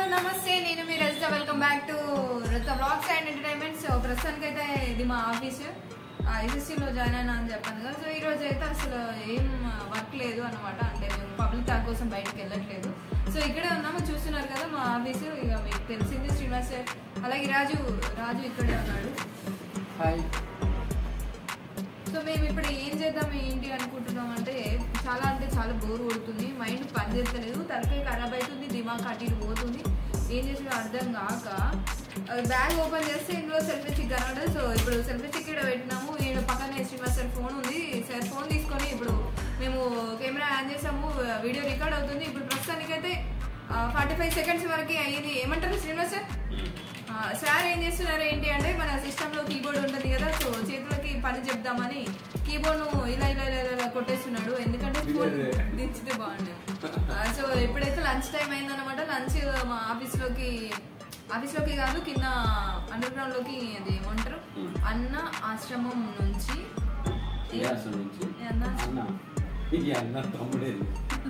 నమస్తే నేను మీ Rajitha welcome back to Rajitha blogs and entertainment so ప్రస్తుతానికి అయితే ఇది మా ఆఫీస్ ఎస్ఎస్సీలో జాయిన్ అయినా అని చెప్పాను కదా సో ఈ రోజు అయితే అసలు ఏం వర్క్ లేదు అన్నమాట అంటే మేము పబ్లిక్ టాక్ కోసం బయటకు వెళ్ళట్లేదు సో ఇక్కడే ఉన్నాము చూస్తున్నారు కదా మా ఆఫీస్ ఇక మీకు తెలిసింది శ్రీనివాస్ సార్ అలాగే రాజు రాజు ఇక్కడే ఉన్నాడు హాయ్ సో మేము ఇప్పుడు ఏం చేద్దాం ఏంటి అనుకుంటున్నాం అంటే చాలా అంటే చాలా బోర్ కొడుతుంది మైండ్ పనిచేస్తలేదు తలకాయ ఖరాబ్ అవుతుంది దిమాగ్ అటు ఇటు పోతుంది ఏం చేసినా అర్థం కాక బ్యాగ్ ఓపెన్ చేస్తే ఇందులో సెల్ఫీ స్టిక్ కనబడదు సో ఇప్పుడు సెల్ఫీ స్టిక్ ఇక్కడ పెట్టినాము ఈడ పక్కనే శ్రీనివాస్ సార్ ఫోన్ ఉంది సార్ ఫోన్ తీసుకొని ఇప్పుడు మేము కెమెరా ఆన్ చేసాము వీడియో రికార్డ్ అవుతుంది ఇప్పుడు ప్రస్తుతానికైతే ఫార్టీ ఫైవ్ సెకండ్స్ వరకు అయ్యింది ఏమంటారు శ్రీనివాస్ సార్ ఆ, సార్ ఏం చేస్తున్నారు ఏంటి అంటే మన సిస్టమ్ లో కీబోర్డ్ ఉంటుంది కదా సో చేతులకి పని చెప్దామని కీబోర్డ్ ను ఇలా ఇలా ఇలా ఇలా కొట్టేస్తున్నాడు ఎందుకంటే ఫోన్ దించితే బాగుండేది ఆ, సో ఎప్పుడైతే లంచ్ టైం అయిందనమాట లంచ్ మా ఆఫీస్ లోకి ఆఫీస్ లోకి కాదు కింద అండర్ గ్రౌండ్ లోకి అది ఏమంటారు అన్న ఆశ్రమం నుంచి విలాస నుంచి ఏ అన్న? అన్న ఇది అన్న తమ్ముడేది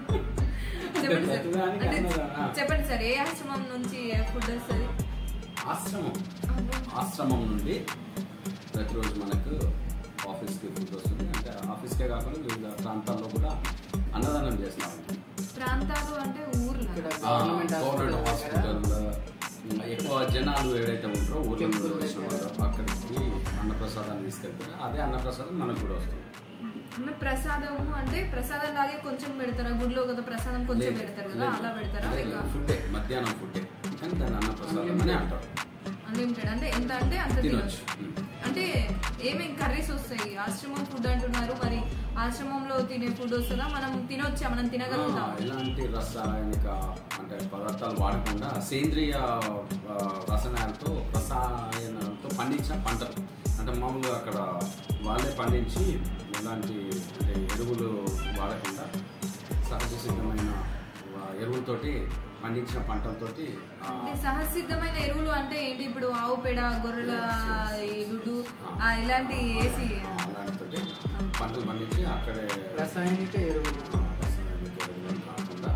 చెప్పండి సార్ ప్రతిదానికి అంటే అన్నదా? చెప్పండి సార్ ఏ ఆశ్రమం నుంచి ఫుడ్ వస్తుంది ఆశ్రమం ఆశ్రమం నుండి ప్రతిరోజు మనకు ఆఫీస్కి ఫుడ్ వస్తుంది అంటే ఆఫీస్కే కాకుండా వివిధ ప్రాంతాల్లో కూడా అన్నదానం చేస్తా ఉంటాం ప్రాంతాలు అంటే ఊర్లు ఆ, గవర్నమెంట్ హాస్పిటల్ ఎక్కువ జనాలు ఏవైతే ఉంటారో ఊర్ల నుండి వచ్చిన వాళ్ళు అక్కడికి అన్నప్రసాదాన్ని తీసుకెళ్తారు అదే అన్నప్రసాదం మనకు కూడా వస్తుంది అన్న ప్రసాదము అంటే ప్రసాదం లాగే కొంచెం పెడతారా గుడిలో కదా ప్రసాదం కొంచెం లేదు, పెడతారు కదా లేదు. అలా పెడతారా లేదు, ఇక ఫుడ్డే మధ్యాహ్నం ఫుడ్డే కానీ దాన్ని అన్నప్రసాదం అని అంటారు అన్లిమిటెడ్ అంటే ఎంత అంటే అంత తినొచ్చు తినొచ్చు అంటే ఏమేమి కర్రీస్ వస్తాయి ఆశ్రమం ఫుడ్ అంటున్నారు మరి ఆశ్రమంలో తినే ఫుడ్ వస్తుందా మనం తినొచ్చా మనం ఆ, తినగలుగుతాం ఎలాంటి రసాయనిక అంటే పదార్థాలు వాడకుండా సేంద్రియ ఆ, రసాయనాలతో రసాయనాలతో పండించిన పంటలు అంటే మామూలుగా అక్కడ వాళ్ళే పండించి ఎలాంటి అంటే ఎరువులు వాడకుండా సహజ సిద్ధమైన ఆ, ఎరువులతోటి పండించిన పంటలతోటి ఆ, అంటే సహసిద్ధమైన ఎరువులు అంటే ఏంటి ఇప్పుడు ఆవు పేడ గొర్రెల ఈ గుడ్డు ఆ, ఇలాంటి వేసి ఆ, అలాంటితోటి పంటలు పండించి అక్కడే రసాయనిక ఎరువులు రసాయనిక ఎరువులు కాకుండా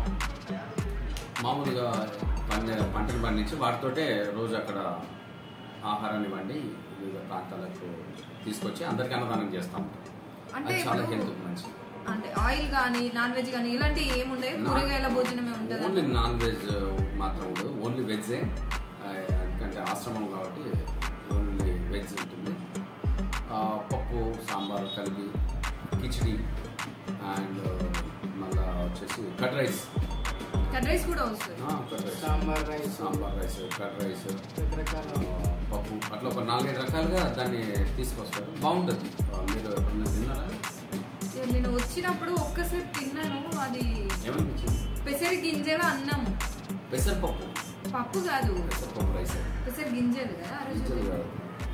మామూలుగా పండే పంటలు పండించి వాటితోటే రోజు అక్కడ ఆహారాన్ని వండి వివిధ ప్రాంతాలకు తీసుకొచ్చి అందరికీ అన్నదానం చేస్తాం అంటే అది చాలా ఇప్పుడు- హెల్త్ మంచిది అంటే ఆయిల్ కానీ నాన్ వెజ్ కానీ ఇలాంటివి ఏముండవు కూరగాయల భోజనమే ఉంటుంది ఓన్లీ నాన్ వెజ్ మాత్రం ఉండదు ఓన్లీ వెజ్జే ఆ, ఎందుకంటే ఆశ్రమం కాబట్టి ఓన్లీ వెజ్ ఉంటుంది ఆ, పప్పు సాంబార్ కలిపి కిచిడి అండ్ మళ్ళా వచ్చేసి కట్ రైస్ కర్డ్ రైస్ కూడా వస్తుంది ఆ, cut rice sambar rice sambar rice cut rice రకరకాల ఆ, పప్పు అట్లా ఒక నాలుగైదు రకాలుగా దాన్ని తీసుకొస్తారు బాగుంటుంది ఆ, మీరు ఎప్పుడన్నా తిన్నారా నేను వచ్చినప్పుడు ఒక్కసారి తిన్నాను అది ఏమనిపించింది పెసరి గింజల అన్నం పెసరపప్పు పప్పు కాదు పెసరపప్పు రైస్ పెసరి గింజలు కదా ఆ రోజు గింజలు కాదు.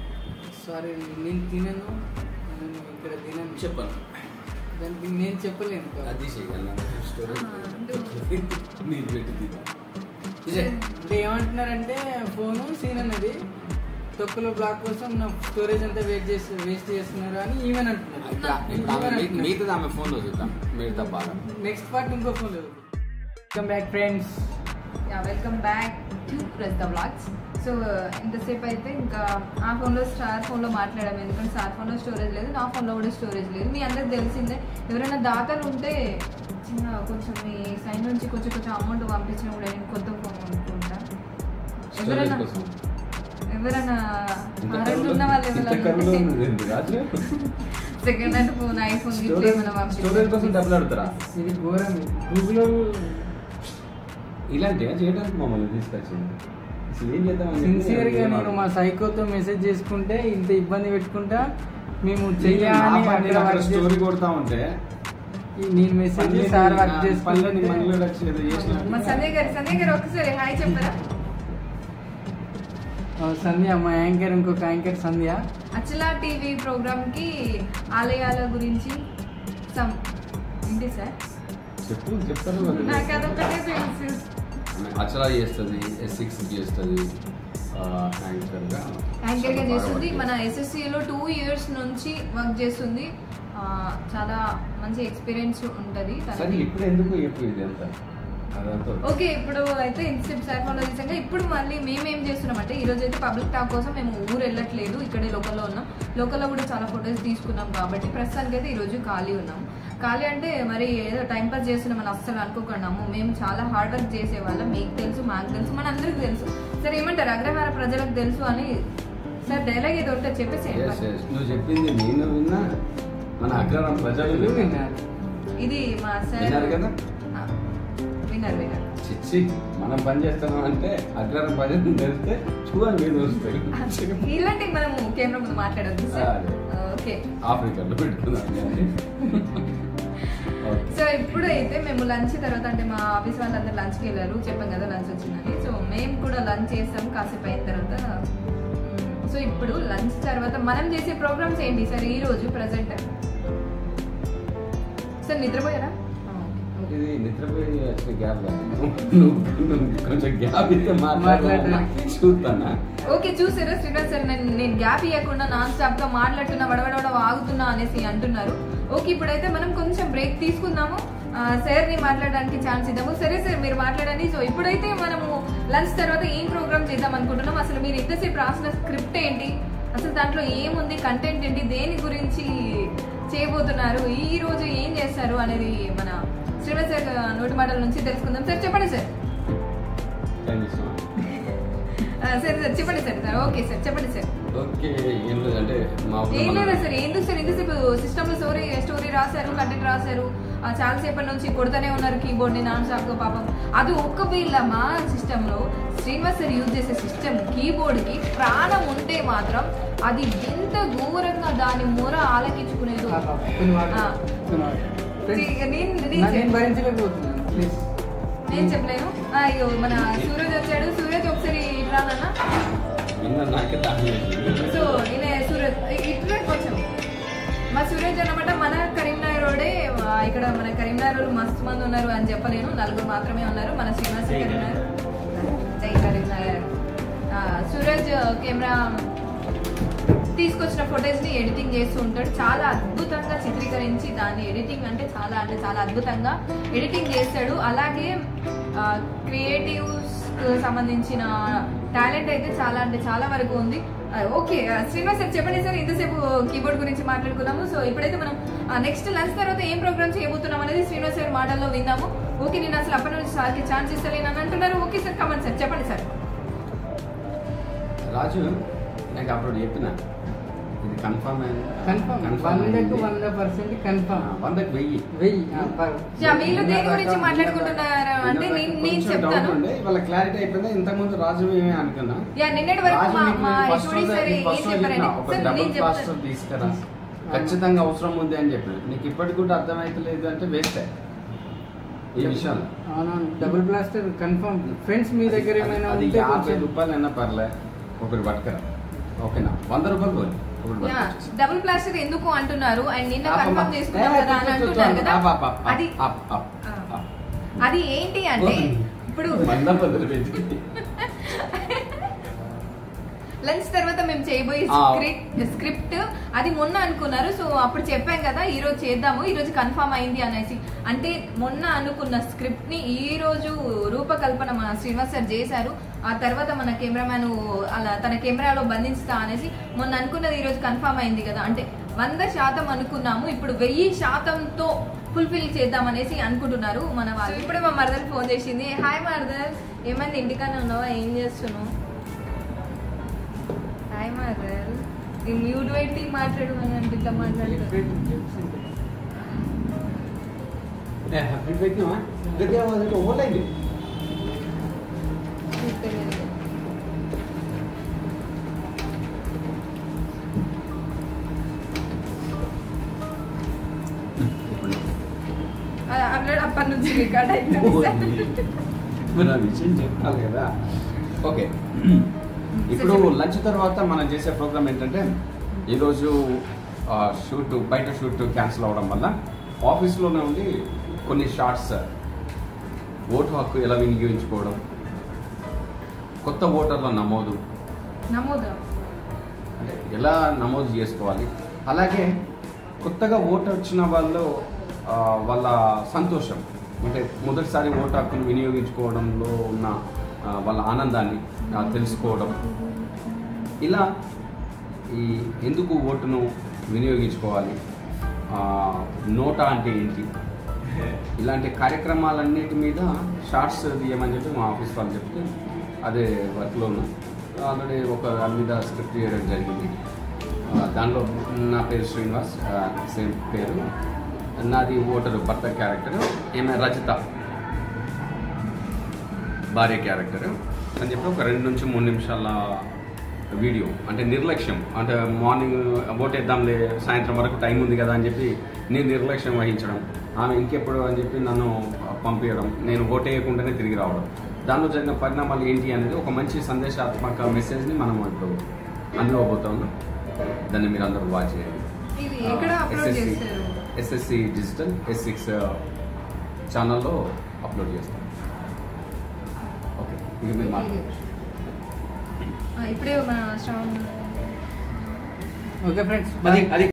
సారీ నేను తినను నేను ఇక్కడ తినను చెప్పాను దానికి నేను చెప్పలేను కదా. అది చేయాలి స్టోరీ ఆ, అంటే- మీరు పెట్టి తిన్నా ఇదే అంటే ఏమంటున్నారంటే ఫోను సీన్ అన్నది తొక్కులో బ్లాక్ కోసం నా స్టోరేజ్ అంతా వెయిట్ చేసి వేస్ట్ చేస్తున్నారు అని ఈవెన్ అంటున్నారు ఇప్పుడు ఆమె మీ- మిగతాది ఆమె ఫోన్లో చూద్దాం మిగతా బాగా నెక్స్ట్ పార్ట్ ఇంకో phone welcome back friends yeah welcome back to press the blogs so ఇంతసేపు అయితే ఇంకా ఆ ఫోన్లో స్టార్ ఫోన్లో మాట్లాడాము ఎందుకంటే స్టార్ ఫోన్లో స్టోరేజ్ లేదు నా ఫోన్లో కూడా స్టోరేజ్ లేదు మీ అందరికి తెలిసిందే ఎవరైనా దాతలు ఉంటే చిన్న కొంచెం మీ సైడ్ నుంచి కొంచెం కొంచెం అమౌంట్ పంపించినా కూడా నేను కొత్త ఫోన్ కొనుక్కుంటా ఎవరైనా ఎవరైనా అర్హత ఉన్న వాళ్ళు ఎవరైనా second hand phone iPhone gift ఏమైనా స్టోరేజ్ కోసం పంపించారు డబ్బులు అడుగుతారా ఇది ఘోరం గూగుల్ ఇలాంటివా చేయడానికి మమ్మల్ని తీసుకొచ్చింది అసలు ఏం చేద్దాం సిన్సియర్ గా నేను మా సైకోతో మెసేజ్ చేసుకుంటే ఇంత ఇబ్బంది పెట్టుకుంటా మేము చెయ్యాలని అక్కడ work స్టోరీ చేసి- కొడతా ఉంటే ఈ నేను మెసేజ్ సార్ వర్క్ పల్లెని చేసుకుంటే మంగళూరు వచ్చి ఏదో మా చేసిన సంజయ్ గారు సంజయ్ గారు ఒకసారి హాయ్ చెప్పరా ఆ, సంధ్య మా యాంకర్ ఇంకొక anchor Sandhya Achala TV programme కి ఆలయాల గురించి సమ్ ఏంటి సార్ చెప్పు చెప్తారు నాకు అదొకటే తెలుసు అచలా చేస్తుంది ఎస్ సిక్స్ చేస్తుంది యాంకర్ గా యాంకర్ గా చేస్తుంది మన SSC లో టూ ఇయర్స్ నుంచి వర్క్ చేస్తుంది ఆ, చాలా మంచి ఎక్స్పీరియన్స్ ఉంటది సరే తనకి ఇప్పుడు ఎందుకు చెప్పు ఇది అంతా అదంతా ఓకే ఇప్పుడు అయితే ఇన్స్టెంట్ సార్ ఫాలో చేసాక ఇప్పుడు మళ్ళీ మేమేం చేస్తున్నామంటే ఈ రోజు అయితే పబ్లిక్ టాక్ కోసం మేము ఊరు వెళ్ళట్లేదు ఇక్కడే లోకల్లో ఉన్నాం లోకల్లో కూడా చాలా ఫొటోస్ తీసుకున్నాం కాబట్టి ప్రస్తుతానికి అయితే ఈ రోజు ఖాళీ ఉన్నాం ఖాళీ అంటే మరి ఏదో టైం పాస్ చేస్తున్నామని అస్సలు అనుకోకున్నాము మేము చాలా హార్డ్ వర్క్ చేసే వాళ్ళం మీకు తెలుసు మాకు తెలుసు మన అందరికి తెలుసు సరే ఏమంటారు అగ్రహార ప్రజలకు తెలుసు అని సార్ డైలాగ్ ఏదో ఉంటే చెప్పేసి Yes, yes. నువ్వు చెప్పింది నేను విన్నా మన అగ్రహారం ప్రజలు తెలుగు విన్నా. విన్నారు. ఇది మా సార్ విన్నారు కదా ఆ, విన్నారు విన్నారు చిచ్చి మనం పని చేస్తున్నాం అంటే అగ్రహారం ప్రజలు తెలిస్తే చూడాలి మీరు వస్తాయి ఇలాంటి మనం కెమెరా ముందు మాట్లాడొద్దు సార్ అదే. ఓకే ఆఫ్రికాలో పెట్టుకున్నాం కానీ. ఓకే. సో ఇప్పుడు అయితే మేము లంచ్ తర్వాత అంటే మా ఆఫీస్ వాళ్ళందరూ లంచ్కి వెళ్ళారు చెప్పాం కదా లంచ్ వచ్చిందని సో మేము కూడా లంచ్ చేస్తాం కాసేపు అయిన తర్వాత మ్, సో ఇప్పుడు లంచ్ తర్వాత మనం చేసే ప్రోగ్రామ్స్ ఏంటి సార్ ఈ రోజు ప్రజెంట్ సార్ నిద్రపోయారా ఆ, ఓకే. ఇది నిద్రపోయి వచ్చిన గ్యాప్ కాదు. నువ్వు నువ్వు కొంచెం గ్యాప్ ఇస్తే మాట్లాడతాను మాట్లాడరా? చూస్తానా ఓకే చూసారా శ్రీనివాస్ సార్ నేను నేను గ్యాప్ ఇవ్వకుండా నాన్ స్టాప్ గా మాట్లాడుతున్నా వడవడవడ ఆగుతున్నా అనేసి అంటున్నారు ఓకే ఇప్పుడైతే మనం కొంచెం బ్రేక్ తీసుకుందాము ఆ, సార్ ని మాట్లాడడానికి ఛాన్స్ ఇద్దాము సరే సార్ మీరు మాట్లాడండి సో ఇప్పుడైతే మనము లంచ్ తర్వాత ఏం ప్రోగ్రామ్ చేద్దాం అనుకుంటున్నాం అసలు మీరు ఎంతసేపు రాసిన స్క్రిప్ట్ ఏంటి అసలు దాంట్లో ఏముంది కంటెంట్ ఏంటి దేని గురించి చేయబోతున్నారు ఈ రోజు ఏం చేస్తారు అనేది మన శ్రీనివాస్ సార్ నోటి మాటల నుంచి తెలుసుకుందాం సార్ చెప్పండి sir thank you so much ఆ, సరే సార్ చెప్పండి సార్ సార్ ఓకే సార్ చెప్పండి సార్ ఓకే ఏం లేదంటే మా ఊర్లో ఏం మన- లేదా సార్ ఎందుకు సార్ ఎంతసేపు సిస్టమ్ లో స్టోరీ స్టోరీ రాశారు కంటెంట్ రాశారు ఆ, చాలా సేపటి నుంచి కొడుతూనే ఉన్నారు కీబోర్డ్ ని నాన్ స్టాప్ గా పాపం అది ఒక్క వీళ్ళ మా సిస్టమ్ లో శ్రీనివాస్ సార్ యూజ్ చేసే సిస్టమ్ కీబోర్డ్ కి ప్రాణం ఉంటే మాత్రం అది ఎంత ఘోరంగా దాని మొర ఆలకించుకునేదో ఆ, ఆ, కొన్ని మాటలు. ఆ. కొన్ని మాటలు. చి- నేను- నేను నా- నేను చెప్ప- భరించలేకపోతున్నాను ప్లీజ్ నేను చెప్పలేను ఆ, అయ్యో మన సూరజ్ వచ్చాడు సూరజ్ ఒకసారి ఇట్లా నాన్న విన్న నాకే దాని సో ఈయన సూరజ్ ఇట్లా కొంచెం మా సూరజ్ అనమాట మన కరీంనగర్ రోడే ఆ, ఇక్కడ మన కరీంనగర్ రోడ్ మస్తు మంది ఉన్నారు అని చెప్పలేను నలుగురు మాత్రమే ఉన్నారు మన శ్రీనివాస్ జై కరీంనగర్ జై కరీంనగర్ ఆ, సూరజ్ కెమెరా తీసుకొచ్చిన ఫొటోస్ ని ఎడిటింగ్ చేస్తూ ఉంటాడు చాలా అద్భుతంగా చిత్రీకరించి దాన్ని ఎడిటింగ్ అంటే చాలా అంటే చాలా అద్భుతంగా ఎడిటింగ్ చేస్తాడు అలాగే క్రియేటివ్స్ సంబంధించిన టాలెంట్ అయితే చాలా అంటే చాలా వరకు ఉంది ఆ, ఓకే ఆ, శ్రీనివాస్ సార్ చెప్పండి సార్ ఇంతసేపు కీబోర్డ్ గురించి మాట్లాడుకున్నాము సో ఇప్పుడైతే మనం నెక్స్ట్ లంచ్ తర్వాత ఏం ప్రోగ్రామ్ చేయబోతున్నాం అనేది శ్రీనివాస్ సార్ మాటల్లో విన్నాము ఓకే నేను అసలు అప్పటి నుంచి సార్కి ఛాన్స్ ఇస్తలేను అని అంటున్నారు ఓకే సార్ కమండి సార్ చెప్పండి సార్ రాజు నాకు అప్పుడు చెప్పిన ఇది కన్ఫర్మ్ అయింది కన్ఫర్మ్ వందకు వంద పర్సెంట్ కన్ఫర్మ్ వందకి వెయ్యి వెయ్యి ఆ, పర్- యా, వీళ్ళు దేని గురించి మాట్లాడుకుంటున్నారు అంటే నేను నేను కొంచెం డౌట్ చెప్తాను ఉండే వాళ్ళ క్లారిటీ అయిపోయింది ఇంతకుముందు రాజు ఏమే అనుకున్నా యా నిన్నటి వరకు రాజు మా నీకు మా నేను first హెచ్ఓడి రోజే- సార్ నీకు ఏం first రోజే చెప్పారంటే చెప్పిన, ఒక సార్ డబుల్ నేను ప్లాస్టర్ చెప్తాను తీసుకురా ఖచ్చితంగా అవసరం ఉంది అని చెప్పిన నీకు ఇప్పటికి కూడా అర్థమైతలేదు అంటే వేస్తే ఈ విషయాలు అవునవును డబుల్ ప్లాస్టర్ కన్ఫర్మ్ ఫ్రెండ్స్ మీ దగ్గర ఏమైనా అది ఉంటే యాభై కొంచెం- రూపాయలు అయినా పర్లే ఒకటి పట్టుకురా ఓకేనా వంద రూపాయలు పోయి ఒకటి యా పట్టుకొచ్చేసి. డబుల్ ప్లాస్టర్ ఎందుకు అంటున్నారు అండ్ నిన్న ఆపమ్మా. కన్ఫర్మ్ చేసుకున్నాం ఏ, కదా అని కూర్చో, అంటున్నారు కూర్చో. కదా ఆప్, ఆప్, ఆప్, అది ఆప్, ఆప్, ఆ. ఆప్. అది ఏంటి అంటే ఇప్పుడు మంద బదులు పెట్టి లంచ్ తర్వాత మేము చేయబోయే ఆ. స్క్రిప్ట్ స్క్రిప్ట్ అది మొన్న అనుకున్నారు సో అప్పుడు చెప్పాం కదా ఈ రోజు చేద్దాము ఈ రోజు కన్ఫర్మ్ అయింది అనేసి అంటే మొన్న అనుకున్న స్క్రిప్ట్ ని ఈ రోజు రూపకల్పన మన శ్రీనివాస్ సార్ చేశారు ఆ తర్వాత మన కెమెరామ్యాన్ అలా తన కెమెరాలో బంధించుతా అనేసి మొన్న అనుకున్నది ఈ రోజు కన్ఫర్మ్ అయింది కదా అంటే వంద శాతం అనుకున్నాము ఇప్పుడు వెయ్యి శాతంతో ఫుల్ఫిల్ చేద్దాం అనేసి అనుకుంటున్నారు మన వాళ్ళు ఇప్పుడే మా మరదలు ఫోన్ చేసింది హాయ్ మరదల్ ఏమైంది ఇంటికానే ఉన్నావా ఏం చేస్తున్నావు హాయ్ మదర్ ఈ మ్యూట్ పెట్టి మాట్లాడు అని అంటే ఇట్లా మాట్లాడుతుంది హ్యాపీ పెట్టినావా గట్టిగా మొదలు ఓలైంది అన్నాడు అప్పటి నుంచి రికార్డ్ అయిపోయింది మరి ఆ విషయం చెప్పాలి కదా ఓకే ఇప్పుడు లంచ్ తర్వాత మనం చేసే ప్రోగ్రామ్ ఏంటంటే ఈరోజు ఆ, షూట్ బయట షూట్ క్యాన్సిల్ అవ్వడం వల్ల ఆఫీస్లోనే ఉండి కొన్ని షార్ట్స్ ఓటు హక్కు ఎలా వినియోగించుకోవడం కొత్త ఓటర్ల నమోదు నమోదు అంటే ఎలా నమోదు చేసుకోవాలి అలాగే కొత్తగా ఓటు వచ్చిన వాళ్ళు ఆ, వాళ్ళ సంతోషం అంటే మొదటిసారి ఓటు హక్కును వినియోగించుకోవడంలో ఉన్న ఆ, వాళ్ళ ఆనందాన్ని ఆ, తెలుసుకోవడం ఇలా ఈ ఎందుకు ఓటును వినియోగించుకోవాలి ఆ, నోటా అంటే ఏంటి ఇలాంటి కార్యక్రమాలన్నిటి మీద షార్ట్స్ తీయమని చెప్పి మా ఆఫీస్ వాళ్ళు చెప్తే అదే వర్క్లో ఉన్నా ఆల్రెడీ ఒక దాని మీద స్క్రిప్ట్ చేయడం జరిగింది ఆ, దానిలో నా పేరు శ్రీనివాస్ సేమ్ పేరు నాది ఓటరు భర్త క్యారెక్టర్ ఈమె రచిత భార్య క్యారెక్టర్ అని చెప్పి ఒక రెండు నుంచి మూడు నిమిషాల వీడియో అంటే నిర్లక్ష్యం అంటే మార్నింగ్ ఓటేద్దాంలే సాయంత్రం వరకు టైం ఉంది కదా అని చెప్పి నేను నిర్లక్ష్యం వహించడం ఆమె ఇంకెప్పుడు అని చెప్పి నన్ను పంపించడం నేను ఓటేయకుండానే తిరిగి రావడం దానిలో జరిగిన పరిణామాలు ఏంటి అనేది ఒక మంచి సందేశాత్మక మెసేజ్ని మనం ఇప్పుడు అందుకోబోతా ఉన్నాం దాన్ని మీరు అందరూ వాచ్ చేయండి ఇది ఎక్కడ అప్లోడ్ చేస్తారు ఎస్ఎస్సి డిజిటల్ ఎస్ సిక్స్ ఛానల్లో అప్లోడ్ చేస్తాం ఓకే ఇక మీరు మాట్లాడండి ఆ, ఇప్పుడే మన శ్రావణ్ ఓకే ఫ్రెండ్స్ అది అది